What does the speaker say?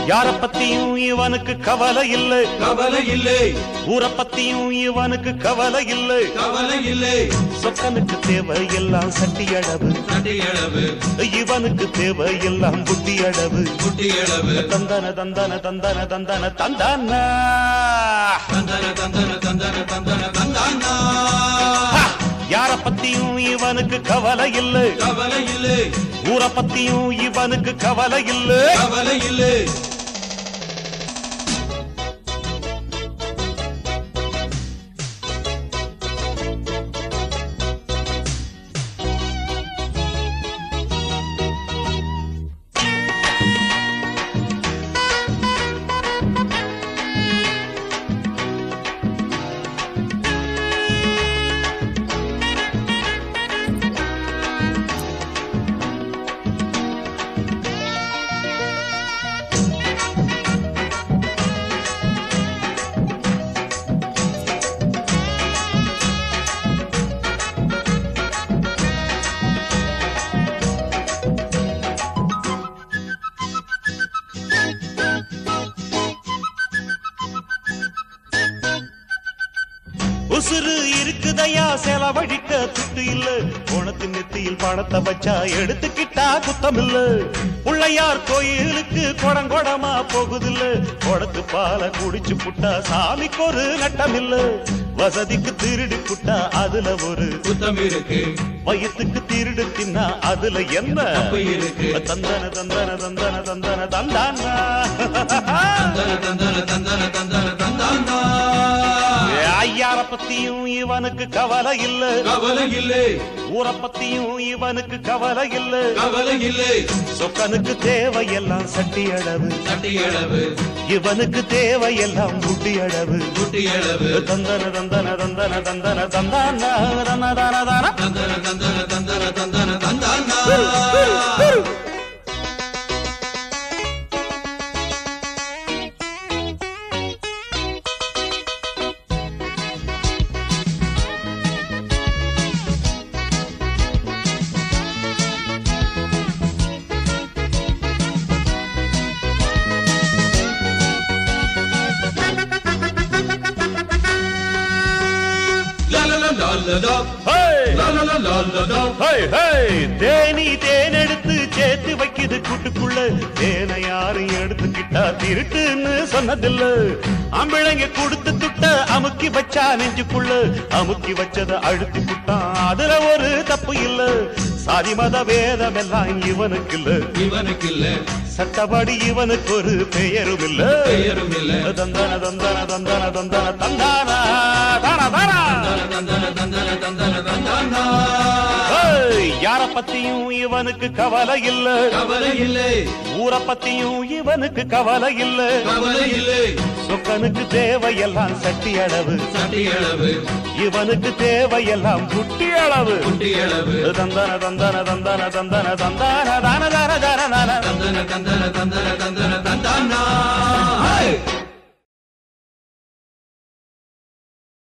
யார பத்தியும் இவனுக்கு கவலை இல்லை கவலை இல்லை ஊரை பத்தியும் இவனுக்கு கவலை இல்லை கவலை இல்லை சொக்கனுக்கு தேவை எல்லாம் சட்டி அடவு சட்டி அளவு இவனுக்கு தேவை எல்லாம் புட்டி அடவு குட்டி அளவு தந்தன தந்தன தந்தன தந்தன தந்தானா தந்தன தந்தன தந்தன தந்தன தந்தானா யார பத்தியும் இவனுக்கு கவலை இல்லை கவலை இல்லை ஊரை பத்தியும் இவனுக்கு கவலை இல்லை கவலை இல்லை உசுறு இருக்குதையா செலவழிக்க துட்டு இல்ல உனக்கு நெத்தியில் பணத்தை வச்சா எடுத்துக்கிட்டா குத்தம் இல்ல பிள்ளையார் கோயிலுக்கு குடங்கொடமா போகுதில்ல குடத்து பாலை குடிச்சு புட்டா சாமிக்கு ஒரு நட்டம் இல்ல வசதிக்கு திருடி புட்டா அதுல ஒரு குத்தம் இருக்கு வயிற்றுக்கு திருடு தின்னா அதுல என்ன தப்பு இருக்கு தந்தன தந்தன தந்தன தந்தன தந்தானா தந்தன தந்தன தந்தன தந்தன தந்தானா ஐயார பத்தியும் இவனுக்கு கவலை இல்ல கவலை இல்லை ஊரை பத்தியும் இவனுக்கு கவலை இல்ல கவலை இல்லை சொக்கனுக்கு தேவையெல்லாம் சட்டி அளவு சட்டி அளவு இவனுக்கு தேவையெல்லாம் முட்டி அளவு குட்டி அளவு தந்தன தந்தன தந்தன தந்தன தந்தானா தன தன தன தந்தன தந்தன தந்தன தந்தன தந்தானா லா லா லா லா லா லா. ஹேய்! லா லா லா லா லா லா. ஹேய், ஹேய்! தேனி தேன் எடுத்து சேர்த்து வைக்குது கூட்டுக்குள்ள தேனை யாரும் எடுத்துக்கிட்டா திருட்டுன்னு சொன்னதில்ல அம்பிழங்க கொடுத்து துட்ட அமுக்கி வச்சா நெஞ்சுக்குள்ள அமுக்கி வச்சத அழுத்தி புட்டான் அதுல ஒரு தப்பு இல்ல சாதி மத வேதம் எல்லாம் இவனுக்கு இல்ல இவனுக்கு இல்ல சட்டப்படி இவனுக்கு ஒரு பெயரும் இல்ல பெயரும் இல்ல தந்தன தந்தன தந்தன தந்தன தந்தானா தான தானா தந்தன தந்தன தந்தன தந்தானா ஏய், யார பத்தியும் இவனுக்கு கவலை இல்ல கவலை இல்லை ஊரை பத்தியும் இவனுக்கு கவலை இல்ல கவலை இல்லை சொக்கனுக்கு தேவையெல்லாம் சட்டி அளவு சட்டி அளவு இவனுக்கு தேவையெல்லாம் குட்டி அளவு குட்டி அளவு தந்தன தந்தன தந்தன தந்தன தந்தான தான தான தான தான தந்தன தந்தன தந்தன தந்தன தந்தானா ஹே!